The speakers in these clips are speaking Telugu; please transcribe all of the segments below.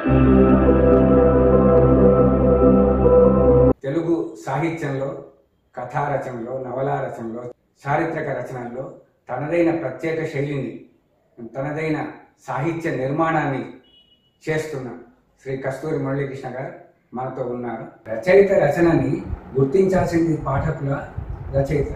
తెలుగు సాహిత్యంలో కథా రచనలో నవలా రచనలో చారిత్రక రచనల్లో తనదైన ప్రత్యేక శైలిని తనదైన సాహిత్య నిర్మాణాన్ని చేస్తున్న శ్రీ కస్తూరి మురళీకృష్ణ గారు మనతో ఉన్నారు రచయిత రచనని గుర్తించాల్సింది పాఠకుల రచయిత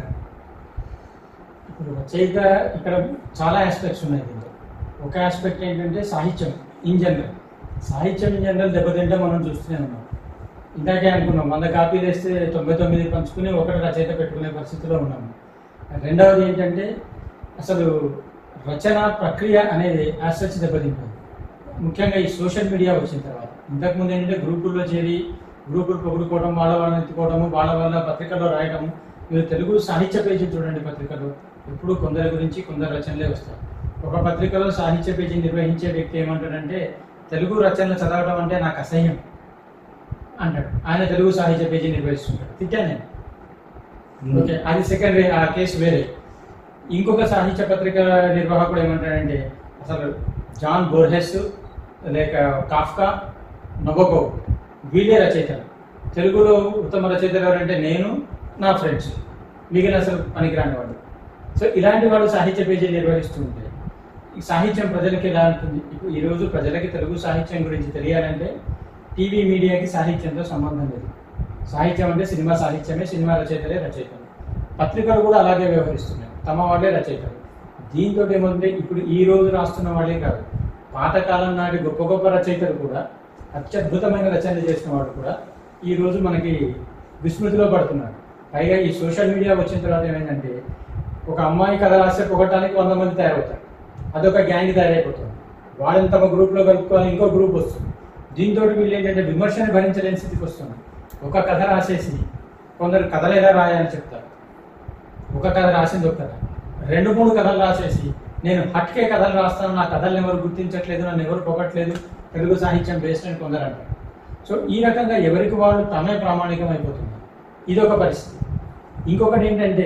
ఇప్పుడు రచయిత ఇక్కడ చాలా ఆస్పెక్ట్స్ ఉన్నాయి దీంట్లో ఒక ఆస్పెక్ట్ ఏంటంటే సాహిత్యం ఇన్ జనరల్ సాహిత్యం ఇన్ జనరల్ దెబ్బతింటే మనం చూస్తూనే ఉన్నాం ఇందాకే అనుకున్నాం వంద కాపీలు వేస్తే తొంభై తొమ్మిది పంచుకుని ఒకటి రచయిత పెట్టుకునే పరిస్థితిలో ఉన్నాము రెండవది ఏంటంటే అసలు రచన ప్రక్రియ అనేది యాసెట్స్ దెబ్బతింటుంది ముఖ్యంగా ఈ సోషల్ మీడియా వచ్చిన తర్వాత ఇంతకుముందు ఏంటంటే గ్రూపుల్లో చేరి గ్రూపులు పొగుడుకోవడం వాళ్ళ వాళ్ళని ఎత్తుకోవడము వాళ్ళ వాళ్ళ పత్రికల్లో రాయడము మీరు తెలుగు సాహిత్య పేజీ చూడండి పత్రికలో ఎప్పుడు కొందరి గురించి కొందరు రచనలే వస్తాయి ఒక పత్రికలో సాహిత్య పేజీ నిర్వహించే వ్యక్తి ఏమంటాడంటే తెలుగు రచనలు చదవడం అంటే నాకు అసహ్యం అంటాడు ఆయన తెలుగు సాహిత్య పేజీ నిర్వహిస్తుంటాడు తిట్టాను నేను ఓకే అది సెకండ్ ఆ కేసు వేరే ఇంకొక సాహిత్య పత్రిక నిర్వాహకుడు ఏమంటాడంటే అసలు జాన్ బోర్హెస్ లేక కాఫ్కా నొబకో వీళ్ళే రచయితలు తెలుగులో ఉత్తమ రచయితలు ఎవరంటే నేను నా ఫ్రెండ్స్ మిగిలిన అసలు పనికిరాని వాళ్ళు సో ఇలాంటి వాళ్ళు సాహిత్య పేజీ నిర్వహిస్తూ ఉంటే ఈ సాహిత్యం ప్రజలకి ఎలా ఉంటుంది ఇప్పుడు ఈరోజు ప్రజలకి తెలుగు సాహిత్యం గురించి తెలియాలంటే టీవీ మీడియాకి సాహిత్యంతో సంబంధం లేదు సాహిత్యం అంటే సినిమా సాహిత్యమే సినిమా రచయితలే రచయితలు పత్రికలు కూడా అలాగే వ్యవహరిస్తున్నాయి తమ వాళ్ళే రచయితలు దీంతో ఏముంది ఇప్పుడు ఈ రోజు రాస్తున్న వాళ్ళే కాదు పాతకాలం నాటి గొప్ప గొప్ప రచయితలు కూడా అత్యద్భుతమైన రచనలు చేసిన వాళ్ళు కూడా ఈ రోజు మనకి విస్మృతిలో పడుతున్నారు పైగా ఈ సోషల్ మీడియా వచ్చిన తర్వాత ఏమైందంటే ఒక అమ్మాయి కథ రాస్తే పొగటానికి వంద మంది తయారవుతారు అదొక గ్యాంగ్ తయారైపోతుంది వాళ్ళని తమ గ్రూప్లో కలుపుకోవాలి ఇంకో గ్రూప్ వస్తుంది దీంతో వీళ్ళు ఏంటంటే విమర్శను భరించలేని స్థితికి వస్తున్నారు ఒక కథ రాసేసి కొందరు కథలు ఎలా రాయాలని చెప్తారు ఒక కథ రాసింది ఒక కథ రెండు మూడు కథలు రాసేసి నేను హట్కే కథలు రాస్తాను నా కథలను ఎవరు గుర్తించట్లేదు నన్ను ఎవరు పొగట్లేదు తెలుగు సాహిత్యం బేస్డ్ అని కొందరు అంటారు సో ఈ రకంగా ఎవరికి వాళ్ళు తమే ప్రామాణికం అయిపోతున్నారు ఇది ఒక పరిస్థితి ఇంకొకటి ఏంటంటే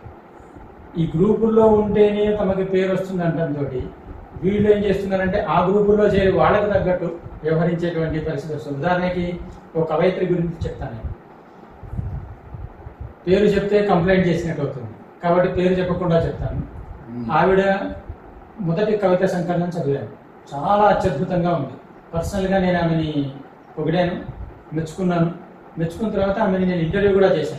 ఈ గ్రూపుల్లో ఉంటేనే తమకి పేరు వస్తుంది అంటంతో వీళ్ళు ఏం చేస్తున్నారంటే ఆ గ్రూపుల్లో చేరి వాళ్ళకి తగ్గట్టు వ్యవహరించేటువంటి పరిస్థితి వస్తుంది ఉదాహరణకి ఒక కవయిత్రి గురించి చెప్తాను నేను పేరు చెప్తే కంప్లైంట్ చేసినట్టు అవుతుంది కాబట్టి పేరు చెప్పకుండా చెప్తాను ఆవిడ మొదటి కవిత సంకలనం చదివాను చాలా అత్యద్భుతంగా ఉంది పర్సనల్గా నేను ఆమెని పొగిడాను మెచ్చుకున్నాను మెచ్చుకున్న తర్వాత ఆమెని నేను ఇంటర్వ్యూ కూడా చేశాను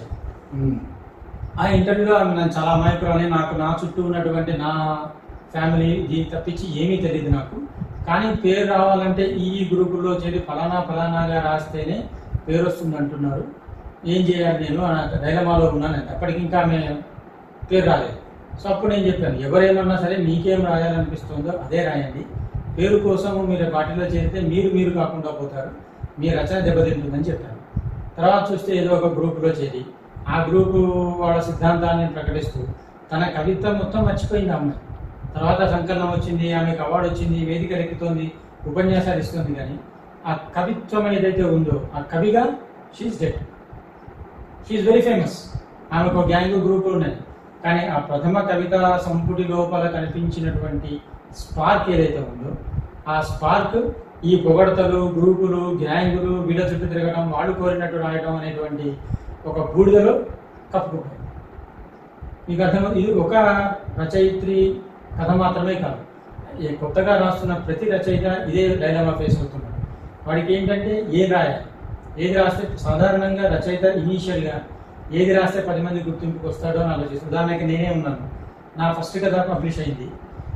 ఆ ఇంటర్వ్యూలో ఆమె నన్ను చాలా అమాయకురాలి నాకు నా చుట్టూ ఉన్నటువంటి నా ఫ్యామిలీ దీన్ని తప్పించి ఏమీ తెలియదు నాకు కానీ పేరు రావాలంటే ఈ గ్రూపుల్లో చేరి ఫలానా ఫలానాగా రాస్తేనే పేరు వస్తుంది అంటున్నారు ఏం చేయాలి నేను అని డైలమాలో ఉన్నాను అప్పటికి ఇంకా ఆమె పేరు రాలేదు సో అప్పుడు నేను చెప్పాను ఎవరేమన్నా సరే మీకేం రాయాలనిపిస్తుందో అదే రాయండి పేరు కోసం మీరు వాటిలో చేరితే మీరు మీరు కాకుండా పోతారు మీ రచన దెబ్బతింటుందని చెప్పాను తర్వాత చూస్తే ఏదో ఒక గ్రూపులో చేరి ఆ గ్రూపు వాళ్ళ సిద్ధాంతాన్ని ప్రకటిస్తూ తన కవిత్వం మొత్తం మర్చిపోయింది ఆ అమ్మాయి తర్వాత సంకలనం వచ్చింది ఆమెకు అవార్డు వచ్చింది వేదికలు ఎక్కుతోంది ఉపన్యాసాలు ఇస్తుంది కానీ ఆ కవిత్వం ఏదైతే ఉందో ఆ కవిగా she's dead she's very famous ఆమెకు గ్యాంగ్ గ్రూపులు ఉన్నాయి కానీ ఆ ప్రథమ కవిత సంపుటి లోపల కనిపించినటువంటి స్పార్క్ ఏదైతే ఉందో ఆ స్పార్క్ ఈ పొగడతలు గ్రూపులు గ్యాంగులు వీళ్ళ చుట్టూ తిరగడం వాళ్ళు కోరినట్టు రాయడం అనేటువంటి ఒక బూడిదలో కప్పుకుంటాయి మీకు అర్థం ఇది ఒక రచయిత్రి కథ మాత్రమే కాదు ఈ కొత్తగా రాస్తున్న ప్రతి రచయిత ఇదే డైలమా ఫేస్ అవుతున్నాడు వాడికి ఏంటంటే ఏది రాయాలి ఏది రాస్తే సాధారణంగా రచయిత ఇనీషియల్గా ఏది రాస్తే పది మంది గుర్తింపుకి వస్తాడో అని ఆలోచిస్తాను ఉదాహరణకి నేనే ఉన్నాను నా ఫస్ట్ కథ పబ్లిష్ అయింది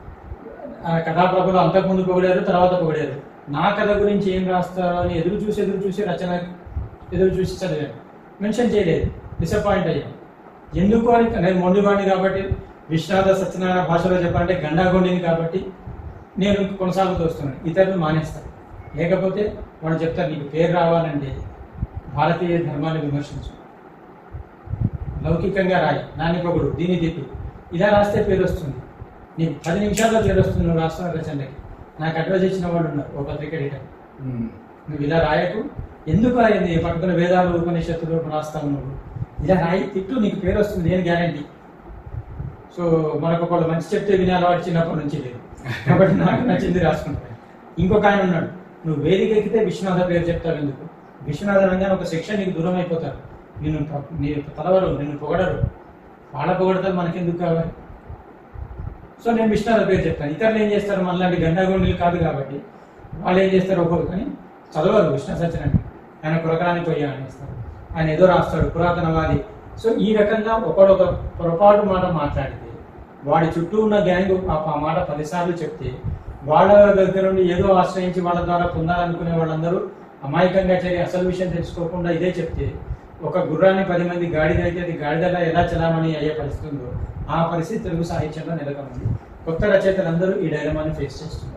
ఆ కథాప్రభులు అంతకుముందు పొగిడారు తర్వాత పొగిడారు నా కథ గురించి ఏం రాస్తారో అని ఎదురు చూసి ఎదురు చూసి రచన ఎదురు చూసి చదివాను మెన్షన్ చేయలేదు డిసప్పాయింట్ అయ్యాను ఎందుకు అని నేను మొండివాణి కాబట్టి విశ్వనాథ సత్యనారాయణ భాషలో చెప్పాలంటే గండాగొండిని కాబట్టి నేను కొనసాగుతూ వస్తున్నాను ఇతరులు మానేస్తారు లేకపోతే వాళ్ళు చెప్తారు నీకు పేరు రావాలంటే భారతీయ ధర్మాన్ని విమర్శించు లౌకికంగా రాయి నాని పొగుడు దీన్ని తిట్టు ఇలా రాస్తే పేరు వస్తుంది నీకు పది నిమిషాల్లో పేరు వస్తుంది నువ్వు రాస్తున్న రచనకి నాకు అడ్వైజ్ ఇచ్చిన వాళ్ళు ఉన్నారు ఓ పత్రిక ఎడిటర్ నువ్వు ఇలా రాయకు ఎందుకు రాయింది పట్టుకున్న వేదాలు ఉపనిషత్తులు రాస్తావు నువ్వు ఇలా రాయి తిట్టు నీకు పేరు వస్తుంది నేను గ్యారంటీ సో మనకు ఒకళ్ళు మంచి చెప్తే వినే అలవాటు చిన్నప్పటి నుంచి లేదు కాబట్టి నాకు నచ్చింది రాసుకుంటాను ఇంకొక ఆయన ఉన్నాడు నువ్వు వేదిక ఎక్కితే విశ్వనాథ పేరు చెప్తావు ఎందుకు విశ్వనాథ రంగాన్ని ఒక సెక్షన్ నీకు దూరం అయిపోతారు నిన్ను ప- నీ తలవరు నిన్ను పొగడరు వాళ్ళ పొగడతలు మనకెందుకు కావాలి సో నేను విశ్వనాథ పేరు చెప్తాను ఇతరులు ఏం చేస్తారు మనలాంటి గండాగోండీలు కాదు కాబట్టి వాళ్ళు ఏం చేస్తారు ఒక్కొక్క కానీ చదవరు విష్ణు సత్యనారాయణ ఆయన కురకరాని పోయా అనేస్తారు ఆయన ఏదో రాస్తాడు పురాతనవాది సో ఈ రకంగా ఒకడొక పొరపాటు మాట మాట్లాడితే వాడి చుట్టూ ఉన్న గ్యాంగ్ ఆ ఆ మాట పదిసార్లు చెప్తే వాళ్ళ దగ్గర నుండి ఏదో ఆశ్రయించి వాళ్ళ ద్వారా పొందాలనుకునే వాళ్ళందరూ అమాయకంగా చేరి అసలు విషయం తెలుసుకోకుండా ఇదే చెప్తే ఒక గుర్రాన్ని పది మంది గాడిద అయితే అది గాడిదలా ఎలా చలామణి అయ్యే పరిస్థితి ఉందో ఆ పరిస్థితి తెలుగు సాహిత్యంలో నెలకొంది కొత్త రచయితలందరూ ఈ డైలమాని ఫేస్ చేస్తున్నారు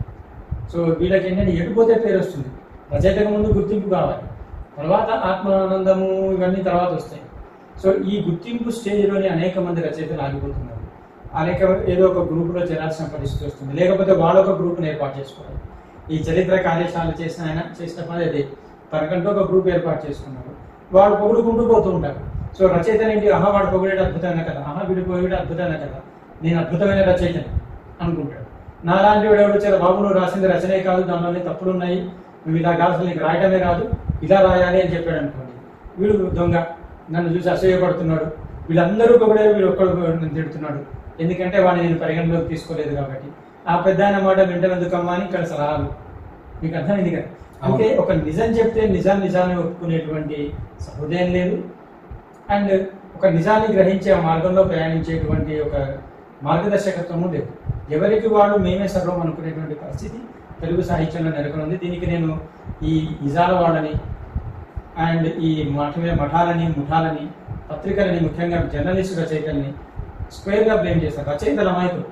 సో వీళ్ళకి ఏంటంటే ఎటుపోతే పేరు వస్తుంది రచయితకు ముందు గుర్తింపు కావాలి తర్వాత ఆత్మానందము ఇవన్నీ తర్వాత వస్తాయి సో ఈ గుర్తింపు స్టేజ్లోనే అనేక మంది రచయితలు ఆగిపోతున్నారు అనేక ఏదో ఒక గ్రూపులో చేరాల్సిన పరిస్థితి వస్తుంది లేకపోతే వాళ్ళు ఒక గ్రూప్ని ఏర్పాటు చేసుకోవాలి ఈ చరిత్ర కార్యశాల చేసిన ఆయన చేసిన పని అదే తనకంటూ ఒక గ్రూప్ ఏర్పాటు చేసుకున్నారు వాళ్ళు పొగుడుకుంటూ పోతూ ఉంటారు సో రచయిత ఏంటి ఆహా వాడు పొగిడేది అద్భుతమైన కదా ఆహా వీడు పొగిడే అద్భుతమైన కదా నేను అద్భుతమైన రచయితని అనుకుంటాడు నాలాంటి వాడు ఎవడు వచ్చారు బాబు నువ్వు రాసింది రచనే కాదు దానిలోనే తప్పులు ఉన్నాయి నువ్వు ఇలా కాదు అసలు నీకు రాయటమే రాదు ఇలా రాయాలి అని చెప్పాడు అనుకోండి వీడు దొంగ నన్ను చూసి అసూయపడుతున్నాడు వీళ్ళందరూ పొగిడే వీడు ఒక్కడు నన్ను తిడుతున్నాడు ఎందుకంటే వాడిని నేను పరిగణలోకి తీసుకోలేదు కాబట్టి ఆ పెద్ద ఆయన మాట వింటనందుకమ్మా అని ఇక్కడ సలహాలు మీకు అర్థమైంది కదా అంటే ఒక నిజం చెప్తే నిజాన్ని నిజాన్ని ఒప్పుకునేటువంటి సహృదయం లేదు అండ్ ఒక నిజాన్ని గ్రహించే ఆ మార్గంలో ప్రయాణించేటువంటి ఒక మార్గదర్శకత్వము లేదు ఎవరికి వాళ్ళు మేమే సర్వం అనుకునేటువంటి పరిస్థితి తెలుగు సాహిత్యంలో నెలకొనుంది దీనికి నేను ఈ ఇజాల వాళ్ళని అండ్ ఈ మఠ మఠాలని ముఠాలని పత్రికలని ముఖ్యంగా జర్నలిస్టు రచయితల్ని స్క్వేర్గా బ్లేమ్ చేస్తారు రచయితల అమాయకులు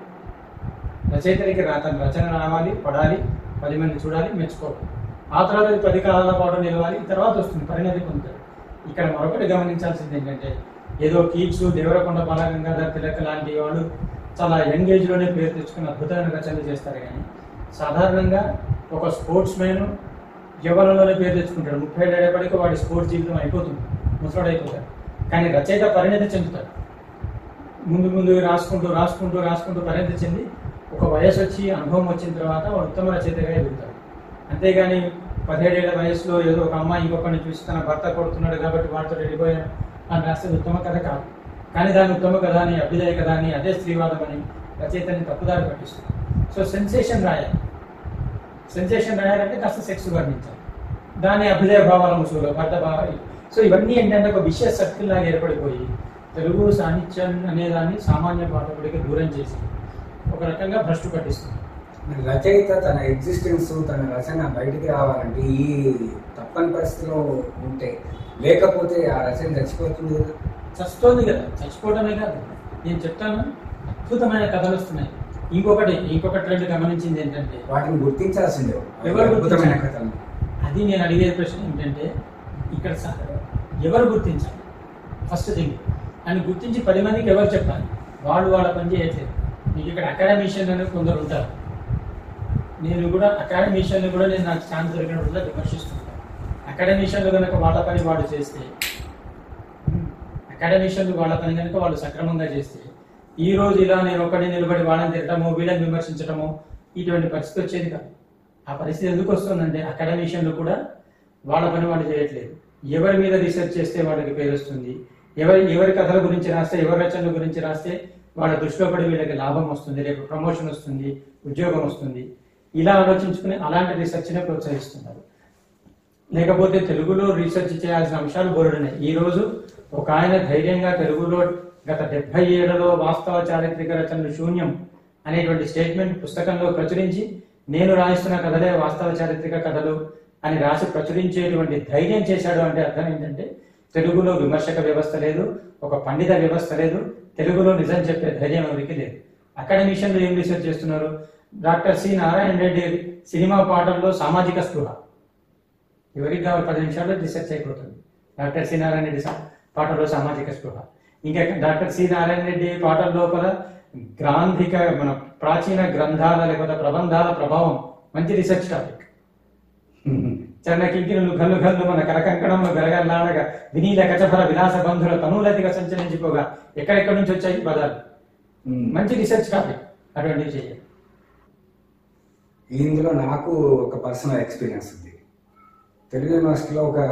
రచయితలకి రా- తన రచన రావాలి పడాలి పది మంది చూడాలి మెచ్చుకోవాలి ఆ తర్వాత అది పది కాలాల పాటు నిలవాలి తర్వాత వస్తుంది పరిణతి పొందుతారు ఇక్కడ మరొకటి గమనించాల్సింది ఏంటంటే ఏదో కీట్స్ దేవరకొండ బాలగంగాధర్ తిలక్ లాంటి వాళ్ళు చాలా యంగ్ ఏజ్ లోనే పేరు తెచ్చుకుని అద్భుతమైన రచనలు చేస్తారు కానీ సాధారణంగా ఒక స్పోర్ట్స్ మ్యాన్ యవ్వనంలోనే పేరు తెచ్చుకుంటాడు ముప్పై ఏళ్ళు అయ్యేపటికి వాడి స్పోర్ట్స్ జీవితం అయిపోతుంది ముసలాడు అయిపోతాడు కానీ రచయిత పరిణతి చెందుతాడు ముందు ముందు రాసుకుంటూ రాసుకుంటూ రాసుకుంటూ పరిణతి చెంది ఒక వయసు వచ్చి అనుభవం వచ్చిన తర్వాత వాడు ఉత్తమ రచయితగా ఎదుగుతాడు అంతేగాని పదిహేడేళ్ల వయసులో ఏదో ఒక అమ్మాయి ఇంకొకరిని చూసి తన భర్త కొడుతున్నాడు కాబట్టి వాడితో వెళ్ళిపోయాను అని రాస్తే ఉత్తమ కథ కాదు కానీ దాని ఉత్తమ కథ అని అభ్యుదయ కథ అని అదే స్త్రీవాదం అని రచయితని తప్పుదారి పట్టిస్తుంది సో సెన్సేషన్ రాయాలి సెన్సేషన్ రాయాలంటే కాస్త సెక్స్ వర్ణించాలి దాని అభ్యుదయ భావాల ముసుగులో భర్త భావాలు సో ఇవన్నీ ఏంటంటే ఒక విషయ సర్కిల్ లాగా ఏర్పడిపోయి తెలుగు సాహిత్యం అనే దాన్ని సామాన్య పాఠకుడికి దూరం చేసి ఒక రకంగా భ్రష్టు పట్టిస్తుంది మరి రచయిత తన ఎగ్జిస్టెన్స్ తన రచన బయటికి రావాలంటే ఈ తప్పని పరిస్థితిలో ఉంటే లేకపోతే ఆ రచన చచ్చిపోతుంది కదా చస్తోంది కదా చచ్చిపోవడమే కాదు నేను చెప్తాను అద్భుతమైన కథలు వస్తున్నాయి ఇంకొకటి ఇంకొక ట్రెండ్ గమనించింది ఏంటంటే వాటిని గుర్తించాల్సిందే ఎవరు అద్భుతమైన గుర్తించాలి? కథలు అది నేను అడిగే ప్రశ్న ఏంటంటే ఇక్కడ స- ఎవరు గుర్తించాలి ఫస్ట్ థింగ్ అని గుర్తించి పది మందికి ఎవరు చెప్పాలి వాళ్ళు వాళ్ళ పని చేయట్లేదు మీకు ఇక్కడ అకాడమిషియన్ అనేది కొందరు ఉంటారు నేను కూడా అకాడమిషియన్ కూడా నేను నాకు ఛాన్స్ దొరికినప్పుడు విమర్శిస్తుంటాను అకాడమిషియన్లు కనుక వాళ్ళ పని వాడు చేస్తే అకాడమిషియన్లు వాళ్ళ పని కనుక వాళ్ళు సక్రమంగా చేస్తే ఈ రోజు ఇలా నేను ఒకటి నిలబడి వాళ్ళని తిట్టడము వీళ్ళని విమర్శించడము ఇటువంటి పరిస్థితి వచ్చేది కాదు ఆ పరిస్థితి ఎందుకు వస్తుందంటే అకాడమిషియన్లు కూడా వాళ్ళ పని వాళ్ళు చేయట్లేదు ఎవరి మీద రీసెర్చ్ చేస్తే వాళ్ళకి పేరు వస్తుంది ఎవరి ఎవరి కథల గురించి రాస్తే ఎవరి రచనల గురించి రాస్తే వాళ్ళ దృష్టిలో పడి వీళ్ళకి లాభం వస్తుంది రేపు ప్రమోషన్ వస్తుంది ఉద్యోగం వస్తుంది ఇలా ఆలోచించుకుని అలాంటి రీసెర్చ్నే ప్రోత్సహిస్తున్నారు లేకపోతే తెలుగులో రీసెర్చ్ చేయాల్సిన అంశాలు బోరుడున్నాయి ఈ రోజు ఒక ఆయన ధైర్యంగా తెలుగులో గత డెబ్బై ఏళ్లలో వాస్తవ చారిత్రక రచనలు శూన్యం అనేటువంటి స్టేట్మెంట్ పుస్తకంలో ప్రచురించి నేను రాయిస్తున్న కథలే వాస్తవ చారిత్రక కథలు అని రాసి ప్రచురించేటువంటి ధైర్యం చేశాడు అంటే అర్థం ఏంటంటే తెలుగులో విమర్శక వ్యవస్థ లేదు ఒక పండిత వ్యవస్థ లేదు తెలుగులో నిజం చెప్పే ధైర్యం ఎవరికి లేదు అకాడమిషన్లు ఏం రీసెర్చ్ చేస్తున్నారు doctor C Narayana Reddy cinema పాటల్లో సామాజిక స్పృహ ఎవరికి కావాలి పది నిమిషాల్లో రీసెర్చ్ అయిపోతుంది డాక్టర్ సి నారాయణ రెడ్డి సా- పాటల్లో సామాజిక స్పృహ ఇంకా డాక్టర్ సి నారాయణ రెడ్డి పాటల లోపల గ్రాంధిక మన ప్రాచీన గ్రంథాల లేకపోతే ప్రబంధాల ప్రభావం మంచి రీసెర్చ్ టాపిక్ చరణ కింకినులు గల్లు గల్లు మన కరకంకణంలో గలగల్లాడగా వినీల కచభర విలాస బంధుల తనులతిగా సంచరించిపోగా ఎక్కడెక్కడి నుంచి వచ్చాయి ఈ పదాలు మంచి రీసెర్చ్ టాపిక్ అటువంటివి చేయాలి ఇందులో నాకు ఒక పర్సనల్ ఎక్స్పీరియన్స్ ఉంది తెలుగు యూనివర్సిటీలో ఒక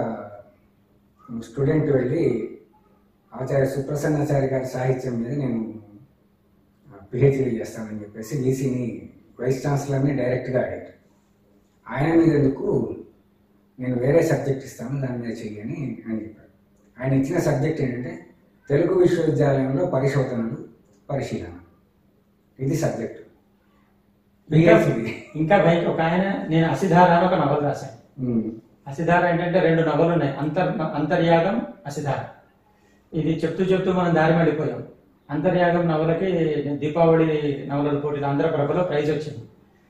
స్టూడెంట్ వెళ్ళి ఆచార్య సుప్రసన్నాచారి గారి సాహిత్యం మీద నేను పిహెచ్డీ చేస్తానని చెప్పేసి వీసీని వైస్ ఛాన్సలర్ని డైరెక్ట్గా అడిగాడు ఆయన మీద ఎందుకు నేను వేరే సబ్జెక్ట్ ఇస్తాను దాని మీద చెయ్యని అని చెప్పాడు ఆయన ఇచ్చిన సబ్జెక్ట్ ఏంటంటే తెలుగు విశ్వవిద్యాలయంలో పరిశోధనలు పరిశీలన ఇది సబ్జెక్ట్ ఇంకా PhD. ఇంకా బయట ఒక ఆయన నేను అసిధార అని ఒక నవల రాశాను ఉమ్, అసిధార ఏంటంటే రెండు నవలు ఉన్నాయి అంతర్ అంతర్యాగం అసిధార ఇది చెప్తూ చెప్తూ మనం దారి మళ్ళిపోయాం అంతర్యాగం నవలకి దీపావళి నవలల పోటీలు ఆంధ్రప్రభలో ప్రైజ్ వచ్చింది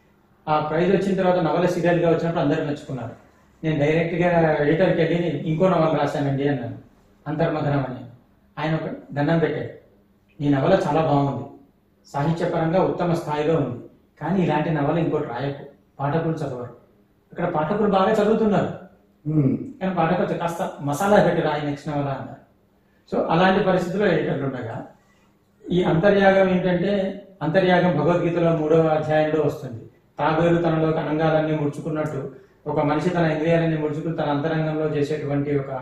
ఆ ప్రైజ్ వచ్చిన తర్వాత నవల సీరియల్గా వచ్చినప్పుడు అందరూ మెచ్చుకున్నారు నేను డైరెక్ట్గా ఎడిటర్కి వెళ్ళి ఇంకో నవల రాశానండి అన్నాను అంతర్మథనం అని ఆయన ఒక దండం పెట్టాడు ఈ నవల చాలా బాగుంది సాహిత్యపరంగా ఉత్తమ స్థాయిలో ఉంది కానీ ఇలాంటి నవల ఇంకోటి రాయకు పాఠకులు చదవరు ఇక్కడ పాఠకులు బాగా చదువుతున్నారు ఉమ్, కానీ పాఠకులు కాస్త మసాలా పెట్టి రాయి నెక్స్ట్ నవల అన్నారు సో అలాంటి పరిస్థితుల్లో ఎడిటర్లు ఉండగా ఈ అంతర్యాగం ఏంటంటే అంతర్యాగం భగవద్గీతలో మూడవ అధ్యాయంలో వస్తుంది తాబేలు తనలో అనంగాలన్నీ ముడుచుకున్నట్టు ఒక మనిషి తన ఇంద్రియాలన్నీ ముడుచుకుని తన అంతరంగంలో చేసేటువంటి ఒక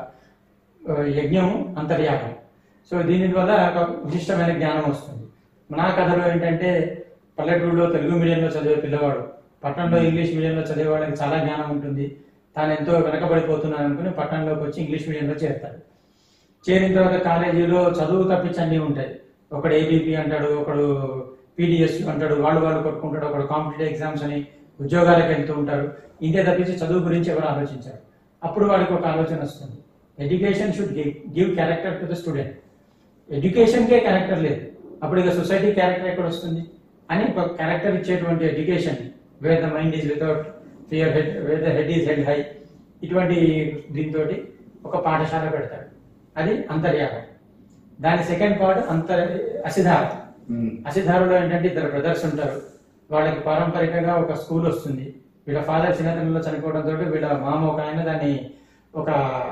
ఆ, యజ్ఞం అంతర్యాగం సో దీని వల్ల ఒక విశిష్టమైన జ్ఞానం వస్తుంది నా కథలో ఏంటంటే పల్లెటూరులో తెలుగు మీడియంలో చదివే పిల్లవాడు పట్టణంలో ఇంగ్లీష్ మీడియంలో చదివే వాళ్ళకి చాలా జ్ఞానం ఉంటుంది తాను ఎంతో వెనకబడిపోతున్నాను అనుకుని పట్టణంలోకి వచ్చి ఇంగ్లీష్ మీడియంలో చేరుతాడు చేరిన తర్వాత కాలేజీలో చదువు తప్పించి అన్నీ ఉంటాయి ఒకడు ఏబీపీ అంటాడు ఒకడు పీడిఎస్ అంటాడు వాళ్ళు వాళ్ళు కొట్టుకుంటాడు ఒకడు కాంపిటేటివ్ ఎగ్జామ్స్ అని ఉద్యోగాలకు వెళ్తూ ఉంటారు ఇంతే తప్పించి చదువు గురించి ఎవరు ఆలోచించారు అప్పుడు వాడికి ఒక ఆలోచన వస్తుంది education should give character to the student ఎడ్యుకేషన్కే క్యారెక్టర్ లేదు అప్పుడు ఇక సొసైటీ క్యారెక్టర్ ఎక్కడ వస్తుంది అని ఒక క్యారెక్టర్ ఇచ్చేటువంటి education where the mind is without fear head where the head is head high ఇటువంటి దీంతో ఒక పాఠశాల పెడతాడు అది అంతర్యాగం దాని సెకండ్ పార్ట్ అంతర్ అసిధార ఉమ్, అసిధారులో ఏంటంటే ఇద్దరు బ్రదర్స్ ఉంటారు వాళ్ళకి పారంపరికంగా ఒక స్కూల్ వస్తుంది వీళ్ళ ఫాదర్ చిన్నతనంలో చనిపోవడంతో వీళ్ళ మామ ఒక ఆయన దాన్ని ఒక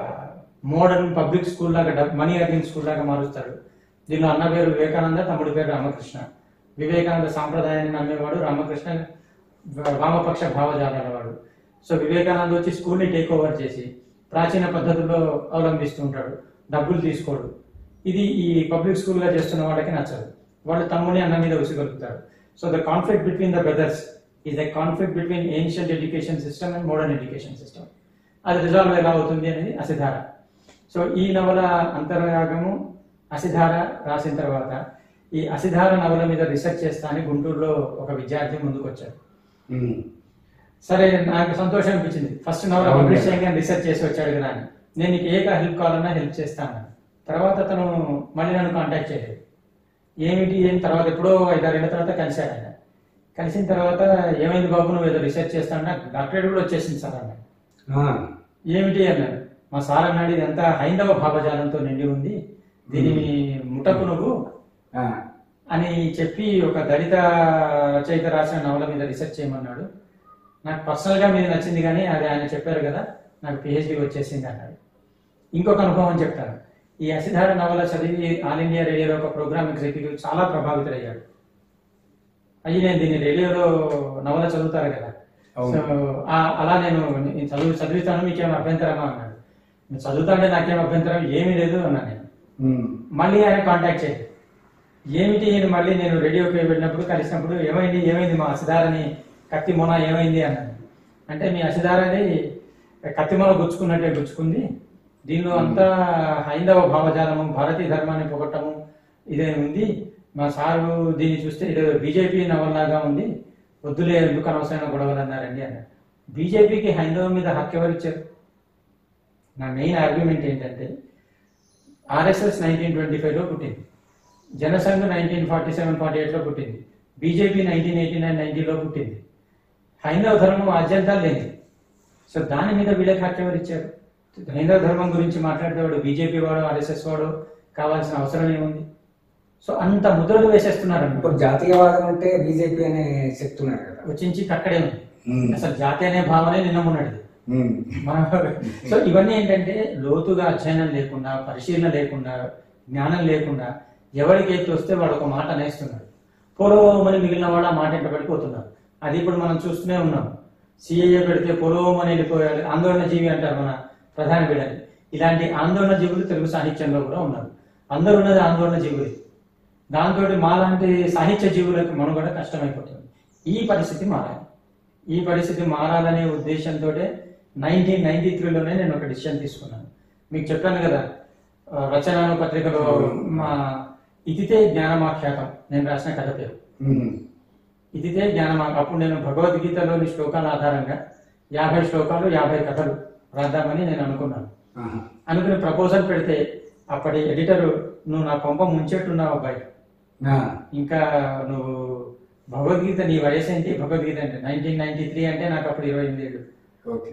మోడర్న్ పబ్లిక్ స్కూల్ లాగా మనీ అర్నింగ్ స్కూల్ లాగా మారుస్తాడు దీనిలో అన్న పేరు వివేకానంద తమ్ముడి పేరు రామకృష్ణ వివేకానంద సాంప్రదాయాన్ని నమ్మేవాడు రామకృష్ణ వామపక్ష భావజాలాల వాడు సో వివేకానంద వచ్చి స్కూల్ని టేక్ ఓవర్ చేసి ప్రాచీన పద్ధతుల్లో అవలంబిస్తూ ఉంటాడు డబ్బులు తీసుకోడు ఇది ఈ పబ్లిక్ స్కూల్లో చేస్తున్న వాళ్ళకి నచ్చదు వాళ్ళు తమ్ముని అన్న మీద ఉసిగలుగుతారు so the conflict between the brothers is the conflict between ancient education system and modern education system అది రిజాల్వ్ ఎలా అవుతుంది అనేది అసిధార సో ఈ నవల అంతర్యాగము అసిధార రాసిన తర్వాత ఈ అసిధార నవల మీద రీసెర్చ్ చేస్తా అని గుంటూరులో ఒక విద్యార్థి ముందుకు వచ్చాడు ఉమ్, సరే నాకు సంతోషం అనిపించింది ఫస్ట్ నవల అవును. పబ్లిష్ చేయగా రీసెర్చ్ చేసి వచ్చాడు కదా అని నేను నీకు ఏ హెల్ప్ కావాలన్నా హెల్ప్ చేస్తాను తర్వాత అతను మళ్ళీ నన్ను కాంటాక్ట్ చేయలేదు ఏమిటి ఏం తర్వాత ఎప్పుడో ఐదారేళ్ల తర్వాత కలిశాడు ఆయన కలిసిన తర్వాత ఏమైంది బాబు నువ్వు ఏదో రీసెర్చ్ చేస్తాను డాక్టరేట్ కూడా వచ్చేసింది సార్ అన్నాడు ఆ, ఏమిటి అన్నాడు మా సార్ అన్నాడు ఇదంతా హైందవ భావజాలంతో నిండి ఉంది దీనిని ముటకు నువ్వు ఆ, అని చెప్పి ఒక దళిత రచయిత రాసిన నవల మీద రీసెర్చ్ చేయమన్నాడు నాకు పర్సనల్ గా మీద నచ్చింది కానీ అది ఆయన చెప్పారు కదా నాకు పిహెచ్డి వచ్చేసింది అన్నాడు ఇంకొక అనుభవం చెప్తాను ఈ అసిధార నవల చదివి ఆల్ ఇండియా రేడియోలో ఒక ప్రోగ్రామ్ ఎగ్జిక్యూటివ్ చాలా ప్రభావితుడయ్యాడు అయ్యి నేను దీన్ని రేడియోలో నవల చదువుతారు కదా అవును. సో ఆ- అలా నేను నేను చదువు చదివిస్తాను మీకేం అభ్యంతరమా అన్నాడు నేను చదువుతా అంటే నాకేం అభ్యంతరం ఏమీ లేదు అన్నాను నేను ఉమ్, మళ్ళీ ఆయన కాంటాక్ట్ చేయండి ఏమిటి ఈయన మళ్ళీ నేను రేడియోకి వెళ్ళినప్పుడు కలిసినప్పుడు ఏమైంది ఏమైంది మా అసిధారని కత్తి మొన ఏమైంది అన్నాను అంటే మీ అసిధారని కత్తి మొన గుచ్చుకున్నట్టే గుచ్చుకుంది దీనిలో అంతా హైందవ భావజాలము భారతీయ ధర్మాన్ని పొగట్టము ఇదే ఉంది మా సారు దీన్ని చూస్తే ఇది బీజేపీ నవల్లాగా ఉంది వద్దులే ఎందుకు అనవసరమైన గొడవలు అన్నారండి అన్నాడు బీజేపీకి హైందవం మీద హక్కు ఎవరు ఇచ్చారు నా మెయిన్ ఆర్గ్యుమెంట్ ఏంటంటే ఆర్ఎస్ఎస్ నైన్టీన్ ట్వంటీ ఫైవ్లో పుట్టింది Jana Sangh nineteen forty seven forty ఎయిట్లో పుట్టింది బీజేపీ నైన్టీన్ ఎయిటీ నైన్ నైన్టీలో పుట్టింది హైందవ ధర్మం ఆద్యంతాలు లేనిది సో దాని మీద వీళ్ళకి హక్కు ఎవరు ఇచ్చారు హైందవ ధర్మం గురించి మాట్లాడేవాడు బీజేపీ వాడు ఆర్ఎస్ఎస్ వాడు కావాల్సిన అవసరం ఏముంది సో అంత ముద్రలు వేసేస్తున్నారు ఇప్పుడు జాతీయవాదం అంటే బీజేపీ అనే చెప్తున్నారు కదా వచ్చించి అక్కడే ఉంది ఉమ్, అసలు జాతి అనే భావనే నిన్న ఉన్నది ఉమ్, మన సో ఇవన్నీ ఏంటంటే లోతుగా అధ్యయనం లేకుండా పరిశీలన లేకుండా జ్ఞానం లేకుండా ఎవరికి ఎత్తు వస్తే వాడు ఒక మాట నేస్తున్నాడు పూర్వమని మిగిలిన వాడు ఆ మాట ఎంట పడిపోతున్నారు అది ఇప్పుడు మనం చూస్తూనే ఉన్నాం సిఏఏ పెడితే పొలం అని వెళ్ళిపోయాడు ఆందోళన జీవి అంటారు మన ప్రధాన బిడ్డని ఇలాంటి ఆందోళన జీవులు తెలుగు సాహిత్యంలో కూడా ఉన్నారు అందరూ ఉన్నది ఆందోళన జీవులు దాంతో మాలాంటి సాహిత్య జీవులకు మనుగడ కష్టమైపోతుంది ఈ పరిస్థితి మారాలి ఈ పరిస్థితి మారాలనే ఉద్దేశంతో నైన్టీన్ నైన్టీ త్రీలోనే నేను ఒక డిసిషన్ తీసుకున్నాను మీకు చెప్పాను కదా ఆ, రచనాను పత్రికలో మా ఇదితే జ్ఞానమాఖ్యాతం నేను రాసిన కథ పేరు ఉమ్. ఇదితే జ్ఞానమా అప్పుడు నేను భగవద్గీతలోని శ్లోకాల ఆధారంగా యాభై శ్లోకాలు యాభై కథలు రాద్దామని నేను అనుకున్నాను ఆహా. అనుకుని ప్రపోజల్ పెడితే అప్పటి ఎడిటర్ నువ్వు నా కొంప ముంచెట్టున్నావు అబ్బాయి ఆ. ఇంకా నువ్వు భగవద్గీత నీ వయసు ఏంటి భగవద్గీత అంటే నైన్టీన్ నైన్టీ త్రీ అంటే నాకు అప్పుడు ఇరవై ఎనిమిది ఏళ్ళు okay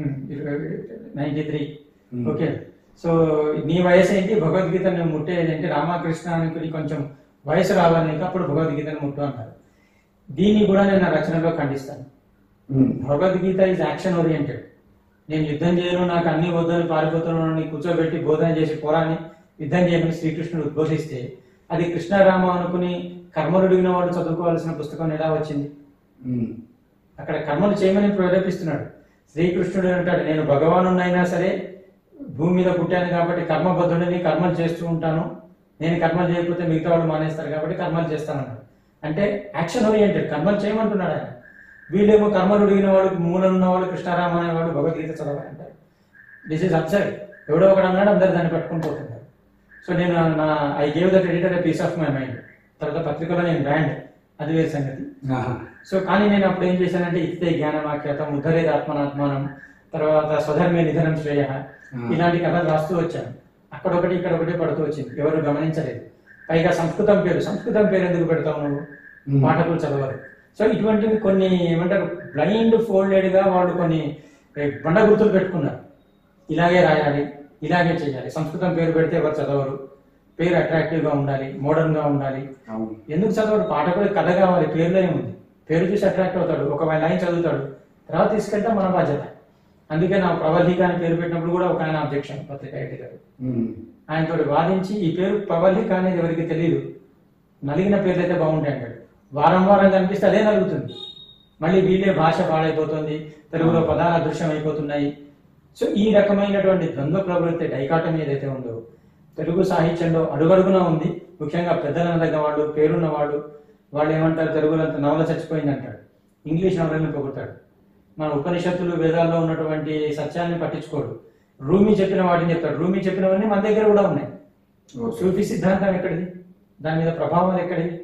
ninety three Hmm. Okay so నీ వయసు ఏంటి భగవద్గీతను ముట్టేది ఏంటి రామకృష్ణానికి కొంచెం వయసు రావాలి నీకు అప్పుడు భగవద్గీతను ముట్టు అన్నారు దీన్ని కూడా నేను నా రచనలో ఖండిస్తాను um. Bhagavad Gita is action oriented నేను యుద్ధం చేయను నాకు అన్ని వద్దని పారిపోతున్నాను కూర్చోబెట్టి బోధన చేసి పోరాని యుద్ధం చేయమని శ్రీకృష్ణుడు ఉద్బోధిస్తే అది కృష్ణరామ అనుకుని కర్మలుడిగిన వాడు చదువుకోవాల్సిన పుస్తకం ఎలా వచ్చింది ఉమ్. అక్కడ కర్మలు చేయమని ప్రేరేపిస్తున్నాడు శ్రీకృష్ణుడు అంటాడు నేను భగవానునైనా సరే భూమి మీద పుట్టాను కాబట్టి కర్మబద్ధుడిని కర్మలు చేస్తూ ఉంటాను నేను కర్మలు చేయకపోతే మిగతా వాళ్ళు మానేస్తారు కాబట్టి కర్మలు చేస్తానన్నాడు అంటే యాక్షన్ ఓరియంటెడ్ కర్మలు చేయమంటున్నాడు ఆయన వీళ్ళేమో కర్మలు ఉడిగిన వాడు మూలం ఉన్నవాడు కృష్ణారామ అనేవాడు భగవద్గీత చదవాలి అంటారు దిస్ ఇస్ అబ్సర్డ్ ఎవడో ఒకడు అన్నాడు అందరు దాన్ని పట్టుకుని పోతున్నారు సో నేను నా I gave that editor piece of my mind తర్వాత పత్రికలో నేను బ్యాండ్ అది వేరే సంగతి ఆహా. సో కానీ నేను అప్పుడు ఏం చేశానంటే ఇస్తే జ్ఞానవాక్యతం ఉద్ధరేది ఆత్మనాత్మానం తర్వాత స్వధర్మే నిధనం శ్రేయ ఇలాంటి కథలు రాస్తూ వచ్చాను అక్కడ ఒకటి ఇక్కడ ఒకటి పడుతూ వచ్చింది ఎవరు గమనించలేదు పైగా సంస్కృతం పేరు సంస్కృతం పేరు ఎందుకు పెడతావు నువ్వు Hmm. పాఠకులు చదవరు సో ఇటువంటివి కొన్ని ఏమంటారు బ్లైండ్ ఫోల్డెడ్ గా వాళ్ళు కొన్ని ఏ, బండ గుర్తులు పెట్టుకున్నారు ఇలాగే రాయాలి ఇలాగే చేయాలి సంస్కృతం పేరు పెడితే ఎవరు చదవరు పేరు అట్రాక్టివ్ గా ఉండాలి మోడర్న్ గా ఉండాలి అవును ఎందుకు చదవడు పాఠకుడు కథ కావాలి పేరులో ఏముంది పేరు చూసి అట్రాక్ట్ అవుతాడు ఒక లైన్ చదువుతాడు తర్వాత తీసుకెళ్తే మన బాధ్యత అందుకే నా ప్రవల్లిక అని పేరు పెట్టినప్పుడు కూడా ఒక ఆయన అబ్జెక్షన్ పత్రిక ఎడిటర్ ఉమ్. ఆయనతో వాదించి ఈ పేరు ప్రవల్లిక అనేది ఎవరికి తెలియదు నలిగిన పేర్లు అయితే బాగుంటాయి అంటాడు వారం వారం కనిపిస్తే అదే నలుగుతుంది మళ్ళీ వీళ్ళే భాష పాడైపోతుంది తెలుగులో పదాలు అదృశ్యం అయిపోతున్నాయి సో ఈ రకమైనటువంటి ద్వంద్వ ప్రవృత్తి డైకాటమీ ఏదైతే ఉందో తెలుగు సాహిత్యంలో అడుగడుగునా ఉంది ముఖ్యంగా పెద్దల వాళ్ళు పేరున్న వాళ్ళు వాళ్ళు ఏమంటారు తెలుగులో అంత నవల చచ్చిపోయింది అంటాడు ఇంగ్లీష్ నవలని పొగుతాడు మన ఉపనిషత్తులు వేదాల్లో ఉన్నటువంటి సత్యాన్ని పట్టించుకోడు రూమి చెప్పిన వాటిని చెప్తాడు రూమి చెప్పినవన్నీ మన దగ్గర కూడా ఉన్నాయి ఓకే. సూఫీ సిద్ధాంతం ఎక్కడిది దాని మీద ప్రభావం ఎక్కడిది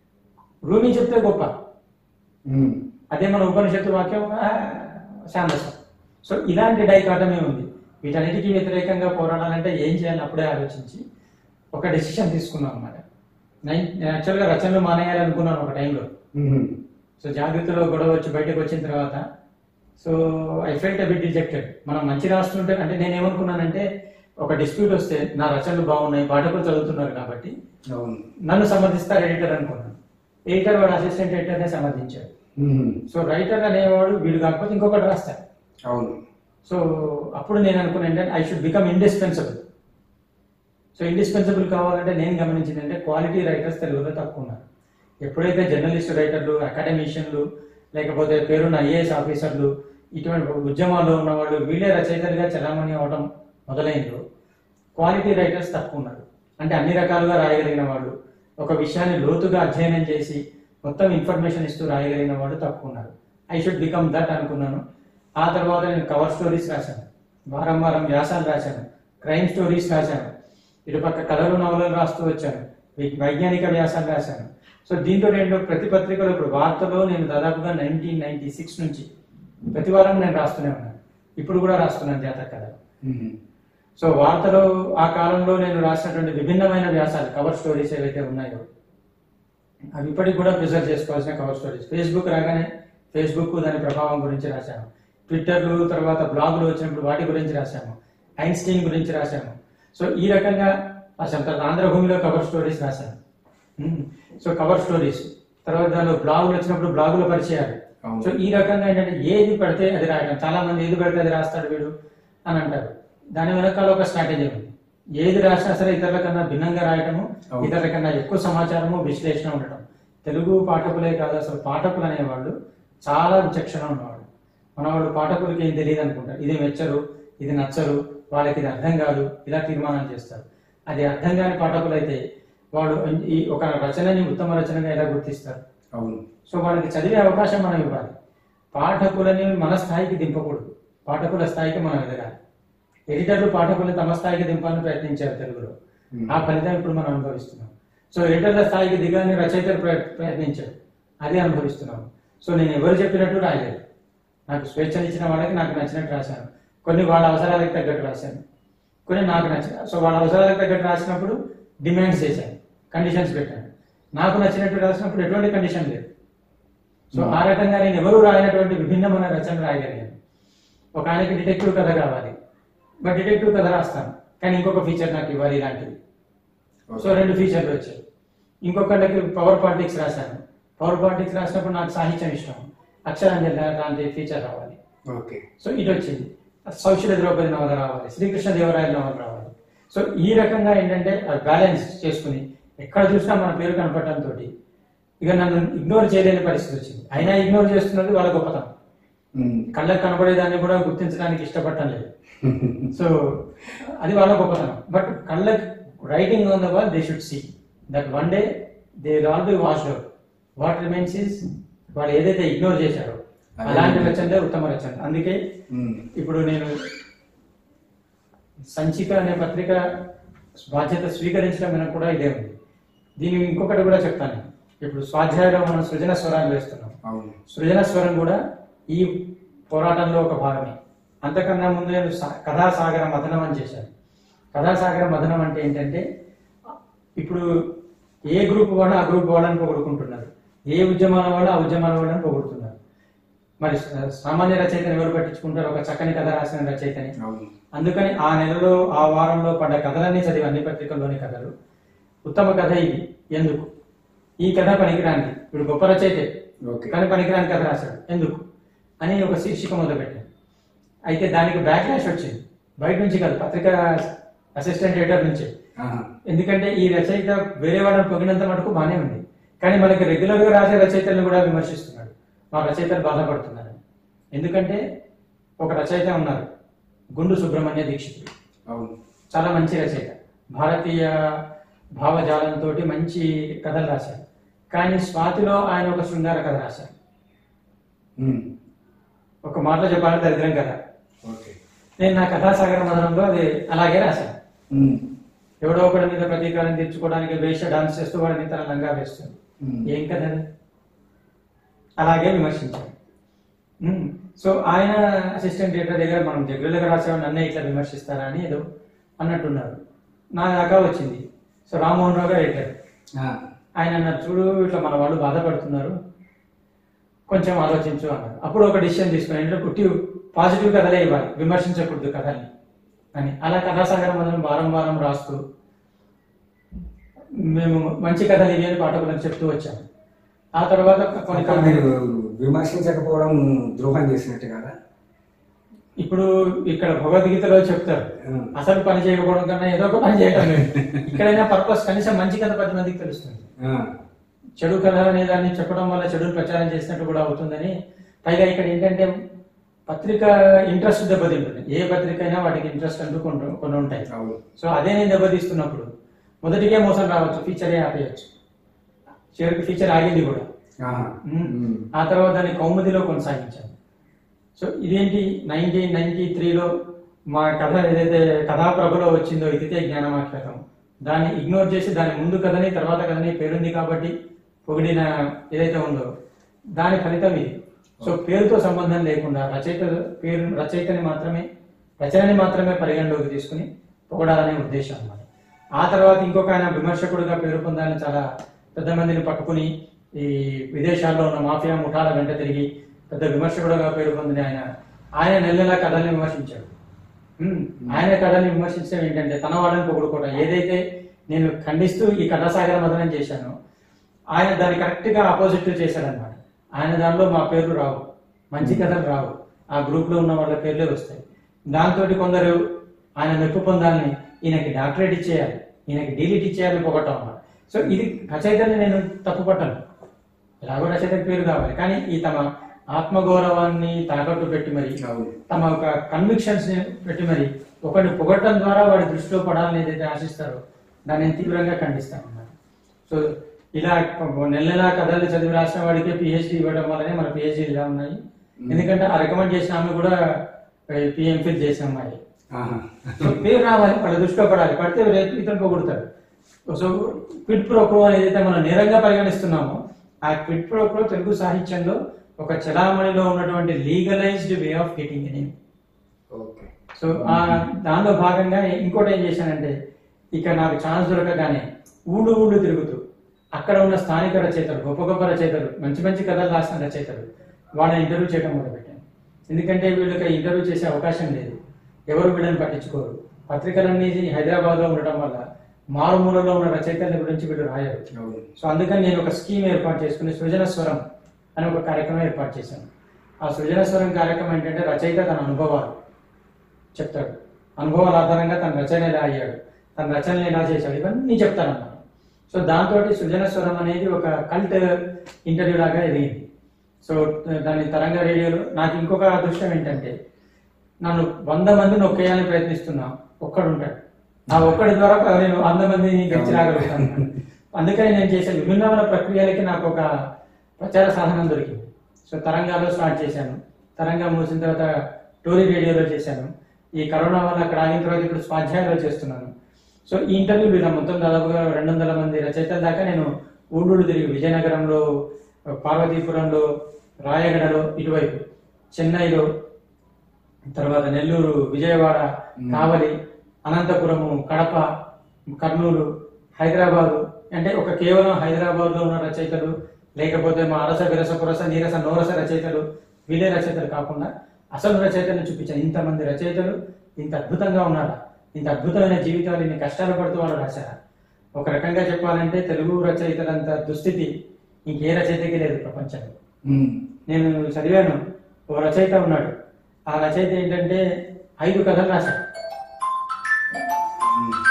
రూమి చెప్తే గొప్ప ఉమ్. అదే మన ఉపనిషత్తు వాక్యం ఆ, శాందసం సో ఇలాంటి డైకాటమే ఉంది వీటన్నిటికీ వ్యతిరేకంగా పోరాడాలంటే ఏం చేయాలని అప్పుడే ఆలోచించి ఒక డెసిషన్ తీసుకున్నాం అన్నమాట నైన్ యాక్చువల్గా రచనలు మానేయాలి అనుకున్నాను ఒక టైంలో ఉమ్. సో జాగ్రత్తలో గొడవ వచ్చి బయటకు వచ్చిన తర్వాత so I felt bit dejected మనం మంచి రాస్తుంటే అంటే నేను ఏమనుకున్నానంటే ఒక డిస్ప్యూట్ వస్తే నా రచనలు బాగున్నాయి పాఠకులు చదువుతున్నారు కాబట్టి అవును నన్ను సమర్థిస్తారు ఎడిటర్ అనుకున్నాను ఎడిటర్ వాడు అసిస్టెంట్ ఎడిటర్నే సమర్థించాడు ఉమ్. సో రైటర్ అనేవాడు వీడు కాకపోతే ఇంకొకటి రాస్తాడు అవును సో అప్పుడు నేను అనుకున్నాను ఏంటంటే I should become indispensable so indispensable కావాలంటే నేను గమనించింది అంటే క్వాలిటీ రైటర్స్ తెలుగులో తక్కువ ఉన్నారు ఎప్పుడైతే జర్నలిస్ట్ రైటర్లు అకాడమిషియన్లు లేకపోతే పేరున్న ఐఏఎస్ ఆఫీసర్లు ఇటువంటి ఉద్యమాల్లో ఉన్నవాళ్ళు వీళ్ళే రచయితలుగా చలామణి అవడం మొదలైందో క్వాలిటీ రైటర్స్ తక్కువ ఉన్నారు అంటే అన్ని రకాలుగా రాయగలిగిన వాళ్ళు ఒక విషయాన్ని లోతుగా అధ్యయనం చేసి మొత్తం ఇన్ఫర్మేషన్ ఇస్తూ రాయగలిగిన వాళ్ళు తక్కువ ఉన్నారు ఐ షుడ్ బికమ్ దట్ అనుకున్నాను ఆ తర్వాత నేను కవర్ స్టోరీస్ రాశాను వారం వారం వ్యాసాలు రాశాను క్రైమ్ స్టోరీస్ రాశాను ఇటుపక్క కథలు నవలలు రాస్తూ వచ్చాను వై- వైజ్ఞానిక వ్యాసాలు రాశాను సో దీంతో ఏంటో ప్రతి పత్రికలో ఇప్పుడు వార్తలో నేను దాదాపుగా నైన్టీన్ నైన్టీ సిక్స్ నుంచి ప్రతి వారం నేను రాస్తూనే ఉన్నాను ఇప్పుడు కూడా రాస్తున్నాను జాతర కథలు ఉమ్. సో వార్తలో ఆ కాలంలో నేను రాసినటువంటి విభిన్నమైన వ్యాసాలు కవర్ స్టోరీస్ ఏవైతే ఉన్నాయో అవి ఇప్పటికి కూడా ప్రిజర్వ్ చేసుకోవాల్సిన కవర్ స్టోరీస్ ఫేస్బుక్ రాగానే ఫేస్బుక్ దాని ప్రభావం గురించి రాశాము ట్విట్టర్లు తర్వాత బ్లాగులు వచ్చినప్పుడు వాటి గురించి రాశాము ఐన్స్టీన్ గురించి రాశాము సో ఈ రకంగా రాశాము తర్వాత ఆంధ్రభూమిలో కవర్ స్టోరీస్ రాశాను ఉమ్. సో కవర్ స్టోరీస్ తర్వాత దానిలో బ్లాగులు వచ్చినప్పుడు బ్లాగుల పరిచయాలు అవును. సో ఈ రకంగా ఏంటంటే ఏది పడితే అది రాయడం చాలా మంది ఏది పడితే అది రాస్తాడు వీడు అని అంటారు దాని వెనకాల ఒక స్ట్రాటజీ ఉంది ఏది రాసినా సరే ఇతరుల కన్నా భిన్నంగా రాయటము అవును. ఇతరుల కన్నా ఎక్కువ సమాచారము విశ్లేషణ ఉండటం తెలుగు పాఠకులే కాదు అసలు పాఠకులు అనేవాళ్ళు చాలా విచక్షణ ఉన్నవాడు మనవాడు పాఠకులకి ఏం తెలియదు అనుకుంటారు ఇది మెచ్చరు ఇది నచ్చరు వాళ్ళకి ఇది అర్థం కాదు ఇలా తీర్మానం చేస్తారు అది అర్థం కాని పాఠకులు అయితే వాడు ఈ ఒక రచనని ఉత్తమ రచనగా ఎలా గుర్తిస్తారు అవును సో వాళ్ళకి చదివే అవకాశం మనం ఇవ్వాలి పాఠకులని మన స్థాయికి దింపకూడదు పాఠకుల స్థాయికి మనం ఎదగాలి ఎడిటర్లు పాఠకులను తమ స్థాయికి దింపాలని ప్రయత్నించారు తెలుగులో Hmm. ఆ ఫలితం ఇప్పుడు మనం అనుభవిస్తున్నాం సో ఎడిటర్ల స్థాయికి దిగాలని రచయితలు ప్రయ- ప్రయత్నించారు అదే అనుభవిస్తున్నాం సో నేను ఎవరు చెప్పినట్టు రాయలేదు నాకు స్వేచ్ఛనిచ్చిన వాళ్ళకి నాకు నచ్చినట్టు రాశాను కొన్ని వాళ్ళ అవసరాలకు తగ్గట్టు రాశాను కొన్ని నాకు నచ్చిన సో వాళ్ళ అవసరాలకు తగ్గట్టు రాసినప్పుడు డిమాండ్స్ చేశాను కండిషన్స్ పెట్టాను నాకు నచ్చినట్టు రాసినప్పుడు ఎటువంటి కండిషన్ లేదు సో ఆ రకంగా నేను ఎవరు రాయనటువంటి విభిన్నమైన రచన రాయగలిగాను ఒక ఆయనకి డిటెక్టివ్ కథ కావాలి బట్ డిటెక్టివ్ కథ రాస్తాను కానీ ఇంకొక ఫీచర్ నాకు ఇవ్వాలి ఇలాంటిది సో రెండు ఫీచర్లు వచ్చాయి ఇంకొకళ్ళకి పవర్ పాలిటిక్స్ రాశాను పవర్ పాలిటిక్స్ రాసినప్పుడు నాకు సాహిత్యం ఇష్టం అక్షరాంజలి లాంటి ఫీచర్ రావాలి ఓకే సో ఇటు వచ్చింది సౌశల ద్రౌపది నవల రావాలి శ్రీకృష్ణ దేవరాయల నవల రావాలి సో ఈ రకంగా ఏంటంటే బ్యాలెన్స్ చేసుకుని ఎక్కడ చూసినా మన పేరు కనపడటంతో ఇక నన్ను ఇగ్నోర్ చేయలేని పరిస్థితి వచ్చింది అయినా ఇగ్నోర్ చేస్తున్నది వాళ్ళ గొప్పతనం కళ్ళకు కనబడేదాన్ని కూడా గుర్తించడానికి ఇష్టపడటం లేదు సో అది వాళ్ళ గొప్పతనం బట్ కళ్ళకి writing on the wall they should see that one day they all be wash out what remains is వాళ్ళు ఏదైతే ఇగ్నోర్ చేశారో అలాంటి రచనలే ఉత్తమ రచన అందుకే ఇప్పుడు నేను సంచిక అనే పత్రిక బాధ్యత స్వీకరించడం వెనక కూడా ఇదే ఉంది దీని ఇంకొకటి కూడా చెప్తాను నేను. ఇప్పుడు స్వాధ్యాయంలో మనం సృజన స్వరాలు వేస్తున్నాం అవును సృజన స్వరం కూడా ఈ పోరాటంలో ఒక భాగమే అంతకన్నా ముందు నేను సా- కథాసాగర మథనం అని చేశాను కథాసాగర మథనం అంటే ఏంటంటే ఇప్పుడు ఏ గ్రూప్ వాడు ఆ గ్రూప్ వాళ్ళని పొగుడుకుంటున్నారు ఏ ఉద్యమాల వాళ్ళు ఆ ఉద్యమాల వాళ్ళని పొగుడుతున్నారు మరి స- సామాన్య రచయితని ఎవరు పట్టించుకుంటారు ఒక చక్కని కథ రాసిన రచయితని అవును అందుకని ఆ నెలలో ఆ వారంలో పడ్డ కథలన్నీ చదివి అన్ని పత్రికల్లోని కథలు ఉత్తమ కథ ఇది ఎందుకు ఈ కథ పనికిరానికి ఇప్పుడు గొప్ప రచయితే ఓకే కానీ పనికిరాని కథ రాశాడు ఎందుకు అని ఒక శీర్షిక మొదలుపెట్టాను అయితే దానికి బ్యాక్ లాష్ వచ్చింది బయట నుంచి కాదు పత్రిక అసిస్టెంట్ ఎడిటర్ నుంచి ఆహా. ఎందుకంటే ఈ రచయిత వేరే వాళ్ళని పొగినంత మటుకు బాగానే ఉంది కానీ మనకి రెగ్యులర్ గా రాసే రచయితలను కూడా విమర్శిస్తున్నాడు మా రచయితలు బాధపడుతున్నారు ఎందుకంటే ఒక రచయిత ఉన్నారు గుండు సుబ్రహ్మణ్య దీక్షితుడు అవును చాలా మంచి రచయిత భారతీయ భావజాలంతో మంచి కథలు రాశారు కానీ స్వాతిలో ఆయన ఒక శృంగార కథ రాశారు ఉమ్. ఒక మాటలో చెప్పాలంటే దరిద్రం కథ ఓకే నేను నా కథాసాగర మదనంలో అది అలాగే రాశాను ఉమ్. ఎవడో ఒకడి మీద ప్రతీకారం తీర్చుకోవడానికి వేష డాన్స్ చేస్తూ వాడిని తన లంగా వేస్తుంది ఉమ్. ఏం కథ అది? అలాగే విమర్శించాను ఉమ్. సో ఆయన అసిస్టెంట్ ఎడిటర్ దగ్గర మనం దగ్గరగా రాసేవాడిని నన్నే ఇట్లా విమర్శిస్తారా అని ఏదో అన్నట్టున్నారు నా దాకా వచ్చింది సో రామ్మోహన్ రావు గారు ఎడిటర్ ఆ. ఆయన అన్నారు చూడు ఇట్లా మన వాళ్ళు బాధపడుతున్నారు కొంచెం ఆలోచించు అన్నారు అప్పుడు ఒక డిసిషన్ తీసుకుని ఏంటంటే పుట్టి పాజిటివ్ కథలే ఇవ్వాలి విమర్శించకూడదు కథల్ని అని అలా కథాసాగరం మనం వారం వారం రాస్తూ మేము మంచి కథలు ఇవి అని పాఠకులకు చెప్తూ వచ్చాము ఆ తర్వాత కొన్ని అప్పుడు మీరు విమర్శించకపోవడం ద్రోహం చేసినట్టు కదా ఇప్పుడు ఇక్కడ భగవద్గీతలో చెప్తారు ఉమ్. అసలు పని చేయకపోవడం కన్నా ఏదో ఒక పని చేయటం లేదు. ఇక్కడైనా పర్పస్ కనీసం మంచి కథ పది మందికి తెలుస్తుంది ఆ. చెడు కథ అనే దాన్ని చెప్పడం వల్ల చెడును ప్రచారం చేసినట్టు కూడా అవుతుందని పైగా ఇక్కడ ఏంటంటే పత్రిక ఇంట్రెస్ట్ దెబ్బతింటుంది ఏ పత్రిక అయినా వాటికి ఇంట్రెస్ట్ అంటూ కొన్ని కొన్ని ఉంటాయి అవును సో అదే నేను దెబ్బతీస్తున్నప్పుడు మొదటికే మోసం రావచ్చు ఫీచరే ఆపేయచ్చు చివరికి ఫీచర్ ఆగింది కూడా ఆహా. ఉమ్. ఉమ్. ఆ తర్వాత దాన్ని కౌముదిలో కొనసాగించాను సో ఇదేంటి నైన్టీన్ నైన్టీ త్రీలో మా కథ ఏదైతే కథాప్రభలో వచ్చిందో ఇదితే జ్ఞానమాఖ్యాతం దాన్ని ఇగ్నోర్ చేసి దాని ముందు కథని తర్వాత కథని పేరుంది కాబట్టి పొగిడిన ఏదైతే ఉందో దాని ఫలితం ఇది సో పేరుతో సంబంధం లేకుండా రచయిత పేరు రచయితని మాత్రమే రచనని మాత్రమే పరిగణలోకి తీసుకుని పొగడాలనే ఉద్దేశం అన్నమాట ఆ తర్వాత ఇంకొక ఆయన విమర్శకుడిగా పేరు పొందాలని చాలా పెద్ద మందిని పట్టుకుని ఈ విదేశాల్లో ఉన్న మాఫియా ముఠాల వెంట తిరిగి పెద్ద విమర్శకుడుగా పేరు పొందిన ఆయన ఆయన నెల నెల కథల్ని విమర్శించాడు ఉమ్, ఆయన కథల్ని విమర్శించడం ఏంటంటే తన వాళ్ళని పొగుడుకోవడం ఏదైతే నేను ఖండిస్తూ ఈ కథాసాగర మదనం చేశానో ఆయన దాన్ని కరెక్ట్ గా ఆపోజిట్ చేశాడనమాట ఆయన దానిలో మా పేర్లు రావు మంచి కథలు రావు ఆ గ్రూప్ లో ఉన్న వాళ్ళ పేర్లే వస్తాయి దాంతో కొందరు ఆయన మెప్పు పొందాలని ఈయనకి డాక్టరేట్ ఇచ్చేయాలి ఈయనకి డీలీట్ ఇచ్చేయాలని పొగటం అన్నమాట సో ఇది రచయితని నేను తప్పు పట్టాను ఎలాగో రచయితకి పేరు కావాలి కానీ ఈ తమ ఆత్మగౌరవాన్ని తాకట్టు పెట్టి మరి అవును తమ ఒక కన్విక్షన్స్ ని పెట్టి మరి ఒకరిని పొగట్టడం ద్వారా వాడి దృష్టిలో పడాలని ఏదైతే ఆశిస్తారో దాన్ని నేను తీవ్రంగా ఖండిస్తాను అన్నమాట సో ఇలా నెల నెల కథలు చదివి రాసిన వాడికి పిహెచ్డి ఇవ్వడం వల్లనే మన పిహెచ్డి ఇలా ఉన్నాయి ఎందుకంటే ఆ రికమెండ్ చేసిన ఆమె కూడా పిఎంఫిల్ చేసిన అమ్మాయి ఆహా. సో పేరు రావాలి వాళ్ళ దృష్టిలో పడాలి పడితే రేపు ఇతను పొగుడతాడు సో క్విడ్ ప్రోక్రో అని ఏదైతే మనం నేరంగా పరిగణిస్తున్నామో ఆ క్విడ్ ప్రోక్రో తెలుగు సాహిత్యంలో ఒక చలామణిలో ఉన్నటువంటి legalised way of getting name okay so ఆ దానిలో భాగంగా ఇంకోటి ఏం చేశానంటే ఇక నాకు ఛాన్స్ దొరకగానే ఊళ్ళు ఊళ్ళు తిరుగుతూ అక్కడ ఉన్న స్థానిక రచయితలు గొప్ప గొప్ప రచయితలు మంచి మంచి కథలు రాసిన రచయితలు వాళ్ళని ఇంటర్వ్యూ చేయడం మొదలుపెట్టాను ఎందుకంటే వీళ్ళకి ఇంటర్వ్యూ చేసే అవకాశం లేదు ఎవరు వీళ్ళని పట్టించుకోరు పత్రికలన్నీ హైదరాబాద్లో ఉండటం వల్ల మారుమూలలో ఉన్న రచయితల గురించి వీళ్ళు రాయరు అవును సో అందుకని నేను ఒక స్కీమ్ ఏర్పాటు చేసుకుని సృజన స్వరం అనే ఒక కార్యక్రమం ఏర్పాటు చేశాను ఆ సృజన స్వరం కార్యక్రమం ఏంటంటే రచయిత తన అనుభవాలు చెప్తాడు అనుభవాల ఆధారంగా తన రచన ఎలా అయ్యాడు తన రచనలు ఎలా చేశాడు ఇవన్నీ చెప్తానన్నమాట సో దాంతో సృజన స్వరం అనేది ఒక కల్ట్ ఇంటర్వ్యూ లాగా ఎదిగింది సో దాని తరంగ రేడియోలో నాకు ఇంకొక అదృష్టం ఏంటంటే నన్ను వంద మంది నొక్కేయాలని ప్రయత్నిస్తున్నా ఒక్కడు ఉంటాడు ఆ ఒక్కడి ద్వారా నేను వంద మందిని గెలిచి రాగలుగుతాను అందుకని నేను చేసే విభిన్నమైన ప్రక్రియలకి నాకు ఒక ప్రచార సాధనం దొరికింది సో తరంగాలో స్టార్ట్ చేశాను తరంగా మూసిన తర్వాత టోరీ రేడియోలో చేశాను ఈ కరోనా వల్ల అక్కడ ఆగిన తర్వాత ఇప్పుడు స్వాధ్యాయంలో చేస్తున్నాను సో ఈ ఇంటర్వ్యూలు ఇలా మొత్తం దాదాపుగా రెండు వందల మంది రచయితల దాకా నేను ఊళ్ళూళ్ళు తిరిగి విజయనగరంలో పార్వతీపురంలో రాయగడలో ఇటువైపు చెన్నైలో తర్వాత నెల్లూరు విజయవాడ కావలి అనంతపురము కడప కర్నూలు హైదరాబాదు అంటే ఒక కేవలం హైదరాబాద్ లో ఉన్న రచయితలు లేకపోతే మా అరస విరస పురస నీరస నోరస రచయితలు వీలే రచయితలు కాకుండా అసలు రచయితలను చూపించాను ఇంతమంది రచయితలు ఇంత అద్భుతంగా ఉన్నారా ఇంత అద్భుతమైన జీవితాలు ఇన్ని కష్టాలు పడుతూ వాళ్ళు రాశారా ఒక రకంగా చెప్పాలంటే తెలుగు రచయితలంత దుస్థితి ఇంకే రచయితకి లేదు ప్రపంచంలో ఉమ్. నేను చదివాను ఓ రచయిత ఉన్నాడు ఆ రచయిత ఏంటంటే ఐదు కథలు రాశాడు ఉమ్.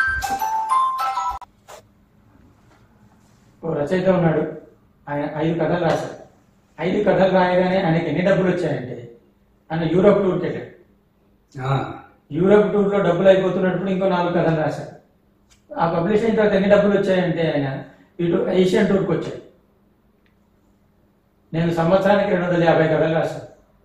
ఓ రచయిత ఉన్నాడు ఆయన ఐదు కథలు రాశాడు ఐదు కథలు రాయగానే ఆయనకి ఎన్ని డబ్బులు వచ్చాయంటే ఆయన యూరోప్ టూర్కి వెళ్ళాడు ఆ. యూరోప్ టూర్లో డబ్బులు అయిపోతున్నప్పుడు ఇంకో నాలుగు కథలు రాశాడు ఆ పబ్లిష్ అయిన తర్వాత ఎన్ని డబ్బులు వచ్చాయంటే ఆయన ఇటు ఏషియన్ టూర్కి వచ్చాడు నేను సంవత్సరానికి రెండు వందల యాభై కథలు రాశాను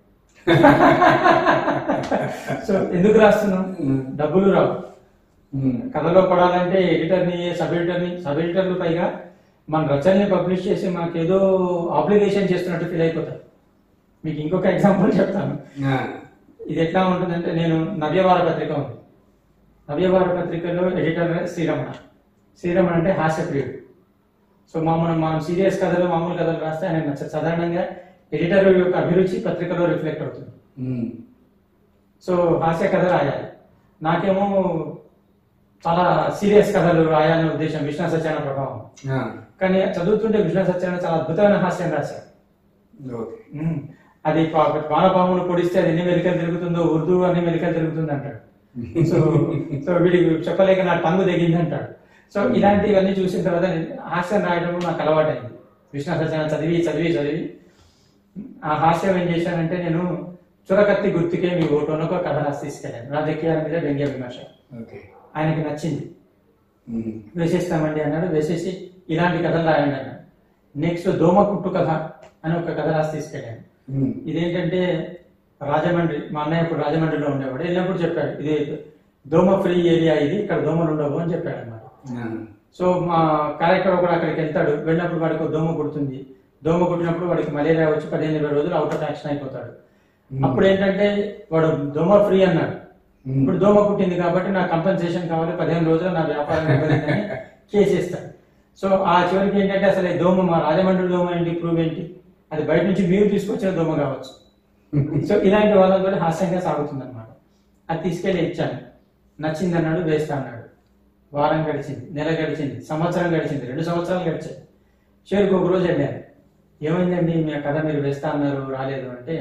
సో ఎందుకు రాస్తున్నాం ఉమ్. డబ్బులు రావు ఉమ్. కథలో పడాలంటే ఎడిటర్ని సబ్ ఎడిటర్ని సబ్ ఎడిటర్లు పైగా మన రచనని పబ్లిష్ చేసి మనకి ఏదో ఆబ్లిగేషన్ చేస్తున్నట్టు ఫీల్ అయిపోతారు మీకు ఇంకొక ఎగ్జాంపుల్ చెప్తాను ఆ. ఇది ఎట్లా ఉంటుందంటే నేను నవ్యవార పత్రిక ఉంది నవ్యవార పత్రికలో ఎడిటర్ శ్రీరమణ శ్రీరమణ అంటే హాస్యప్రియుడు సో మామూలు మనం సీరియస్ కథలు మామూలు కథలు రాస్తే ఆయన నచ్చదు సాధారణంగా ఎడిటర్ యొక్క అభిరుచి పత్రికలో రిఫ్లెక్ట్ అవుతుంది ఉమ్. సో హాస్య కథ రాయాలి నాకేమో చాలా సీరియస్ కథలు రాయాలనే ఉద్దేశం విష్ణు సత్యనారాయణ ప్రభావం ఆ. కానీ చదువుతుంటే విష్ణు సత్యనారాయణ చాలా అద్భుతమైన హాస్యం రాశారు ఓకే ఉమ్. అది పా- వానపామును పొడిస్తే అది ఎన్ని మెలికలు తిరుగుతుందో ఉర్దూ అన్ని మెలికలు తిరుగుతుంది అంటాడు సో సో వీడికి చెప్పలేక నా టంగు తెగింది అంటాడు సో ఇలాంటివన్నీ చూసిన తర్వాత నేను హాస్యం రాయడం నాకు అలవాటైంది విష్ణు సత్యనారాయణ చదివి చదివి చదివి ఆ హాస్యం ఏం చేశానంటే నేను చురకత్తి గుర్తుకే మీ ఓటు అని ఒక కథ రాసి తీసుకెళ్ళాను రాజకీయాల మీద వ్యంగ్య విమర్శ ఓకే ఆయనకి నచ్చింది ఉమ్. వేసేస్తామండి అన్నాడు వేసేసి ఇలాంటి కథలు రాయండి అన్నాడు నెక్స్ట్ దోమ కుట్టు కథ అని ఒక కథ రాసి తీసుకెళ్ళాను ఉమ్. ఇదేంటంటే రాజమండ్రి మా అన్నయ్య ఇప్పుడు రాజమండ్రిలో ఉండేవాడు వెళ్ళినప్పుడు చెప్పాడు ఇది దోమ ఫ్రీ ఏరియా ఇది ఇక్కడ దోమలు ఉండవు అని చెప్పాడు అన్నమాట ఆ. సో మా క్యారెక్టర్ కూడా అక్కడికి వెళ్తాడు వెళ్ళినప్పుడు వాడికి ఒక దోమ కుడుతుంది దోమ కుట్టినప్పుడు వాడికి మలేరియా వచ్చి పదిహేను ఇరవై రోజులు అవుట్ ఆఫ్ యాక్షన్ అయిపోతాడు ఉమ్. అప్పుడు ఏంటంటే వాడు దోమ ఫ్రీ అన్నాడు ఉమ్. ఇప్పుడు దోమ కుట్టింది కాబట్టి నాకు కంపెన్సేషన్ కావాలి పదిహేను రోజులు నా వ్యాపారం దెబ్బతిందని కేసు ఇస్తాడు సో ఆ చివరికి ఏంటంటే అసలు ఈ దోమ మా రాజమండ్రి దోమ ఏంటి ప్రూవ్ ఏంటి అది బయట నుంచి మీరు తీసుకొచ్చిన దోమ కావచ్చు సో ఇలాంటి వాళ్ళతో హాస్యంగా సాగుతుంది అనమాట అది తీసుకెళ్లి ఇచ్చాను నచ్చింది అన్నాడు వేస్తా అన్నాడు వారం గడిచింది నెల గడిచింది సంవత్సరం గడిచింది రెండు సంవత్సరాలు గడిచాయి చివరికి ఒక రోజు వెళ్ళాను ఏమైందండి మీ కథ మీరు వేస్తా అన్నారు రాలేదు అంటే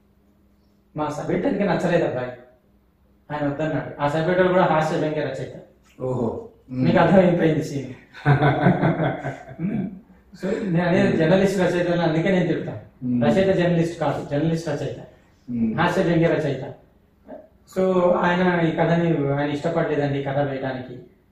మా సబెట్టర్కి నచ్చలేదు అబ్బాయి ఆయన వద్దన్నాడు ఆ సబెటర్ కూడా హాస్య వ్యంగ్య రచయిత ఓహో ఉమ్. మీకు అర్థమైపోయింది సీన్ సో నేను అనేది జర్నలిస్ట్ రచయిత అని అందుకే నేను తిడతాను Hmm. రచయిత జర్నలిస్ట్ కాదు జర్నలిస్ట్ రచయిత ఉమ్. హాస్య వ్యంగ్య రచయిత సో ఆయన ఈ కథని ఆయన ఇష్టపడలేదండి ఈ కథ వేయడానికి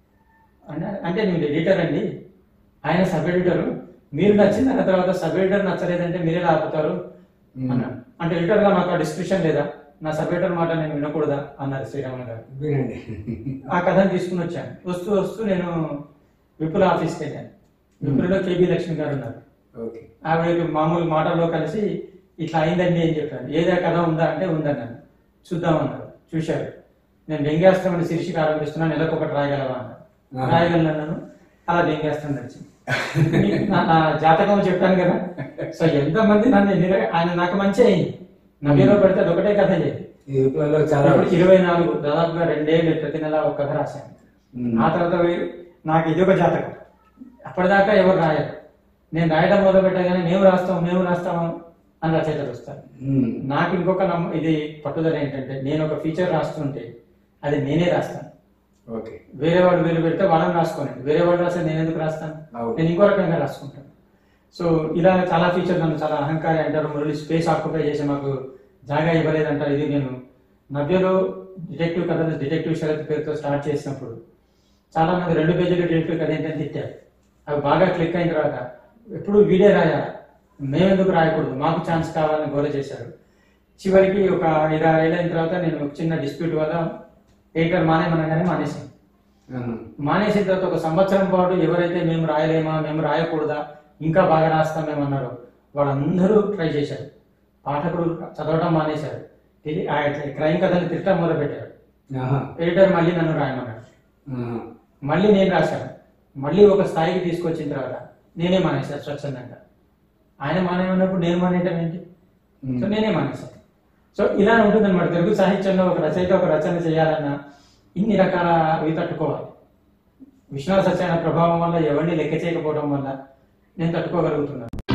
అంటే అంటే నేను ఎడిటర్ అండి ఆయన సబ్ ఎడిటర్ మీరు నచ్చింది అన్న తర్వాత సబ్ ఎడిటర్ నచ్చలేదంటే మీరే ఆపుతారు Hmm. అన్నాడు అంటే ఎడిటర్ గా మాకు డిస్క్రిప్షన్ లేదా నా సబ్ ఎడిటర్ మాట నేను వినకూడదా అన్నారు శ్రీరాములు గారు వినండి ఆ కథను తీసుకుని వచ్చాను వస్తూ వస్తూ నేను విపుల ఆఫీస్కి వెళ్ళాను విపులలో కేబీ లక్ష్మి గారు ఉన్నారు ఓకే ఆవిడ మామూలు మాటల్లో కలిసి ఇట్లా అయిందండి అని చెప్పాను ఏదో కథ ఉందా అంటే ఉందన్నాను చూద్దామన్నారు చూశారు నేను వ్యంగ్యాస్త్రం అని శీర్షిక ఆరంభిస్తున్నా నెలకు ఒకటి రాయగలవా అన్నారు ఆహా. రాయగలను అన్నాను అలా వ్యంగ్యాస్త్రం నడిచింది మీకు నా నా జాతకం చెప్పాను కదా సో ఎంతమంది నన్ను ఎన్ని రక- ఆయన నాకు మంచి అయింది నవ్యలో పెడితే అది ఒకటే కథ చేయండి ఈ విప్లవంలో చాలా ఇప్పుడు ఇరవై నాలుగు దాదాపుగా రెండేళ్ళు ప్రతి నెల ఒక కథ రాశాను ఉమ్. ఆ తర్వాత వే- నాకు ఇది ఒక జాతకం అప్పటిదాకా ఎవరు రాయరు నేను రాయడం మొదలు పెట్టగానే మేము రాస్తాం మేము రాస్తాము అని రచయితలు వస్తారు ఉమ్. నాకు ఇంకొక నమ్మ ఇది పట్టుదల ఏంటంటే నేను ఒక ఫీచర్ రాస్తుంటే అది నేనే రాస్తాను ఓకే వేరే వాళ్ళు వేరు పెడితే వాళ్ళని రాసుకోనండి వేరే వాళ్ళు రాస్తే నేను ఎందుకు రాస్తాను అవును. నేను ఇంకో రకంగా రాసుకుంటాను సో ఇలా చాలా ఫీచర్ నన్ను చాలా అహంకారి అంటారు మురళి స్పేస్ ఆక్యుపై చేసి మాకు జాగా ఇవ్వలేదంటారు ఇది నేను నవ్యలో డిటెక్టివ్ కథలు డిటెక్టివ్ శరత్ పేరుతో స్టార్ట్ చేసినప్పుడు చాలా మంది రెండు పేజీలు డిటెక్టివ్ కథ ఏంటని తిట్టారు అవి బాగా క్లిక్ అయిన తర్వాత ఎప్పుడు వీడే రాయాలి మేమెందుకు రాయకూడదు మాకు ఛాన్స్ కావాలని గోల చేశారు చివరికి ఒక ఐదు ఆరు ఏళ్ళైన తర్వాత నేను ఒక చిన్న డిస్ప్యూట్ వల్ల ఎడిటర్ మానేమనగానే మానేసాను ఆహా. మానేసిన తర్వాత ఒక సంవత్సరం పాటు ఎవరైతే మేము రాయలేమా మేము రాయకూడదా ఇంకా బాగా రాస్తామేమన్నారో వాళ్ళందరూ ట్రై చేశారు పాఠకులు చదవడం మానేశారు ఇది ఆ క్రైమ్ కథలు తిట్టడం మొదలు పెట్టారు ఆహా. ఎడిటర్ మళ్ళీ నన్ను రాయమన్నాడు ఆహా. మళ్ళీ నేను రాశాను మళ్ళీ ఒక స్థాయికి తీసుకొచ్చిన తర్వాత నేనే మానేశాను స్వచ్ఛందంగా ఆయన మానేమన్నప్పుడు నేను మానేయటం ఏంటి ఉమ్. సో నేనే మానేశాను సో ఇలా ఉంటుంది అనమాట తెలుగు సాహిత్యంలో ఒక రచయిత ఒక రచన చేయాలన్నా ఇన్ని రకాల అవి తట్టుకోవాలి విశ్వనాథ సత్యనారాయణ ప్రభావం వల్ల ఎవరిని లెక్క చేయకపోవడం వల్ల నేను తట్టుకోగలుగుతున్నాను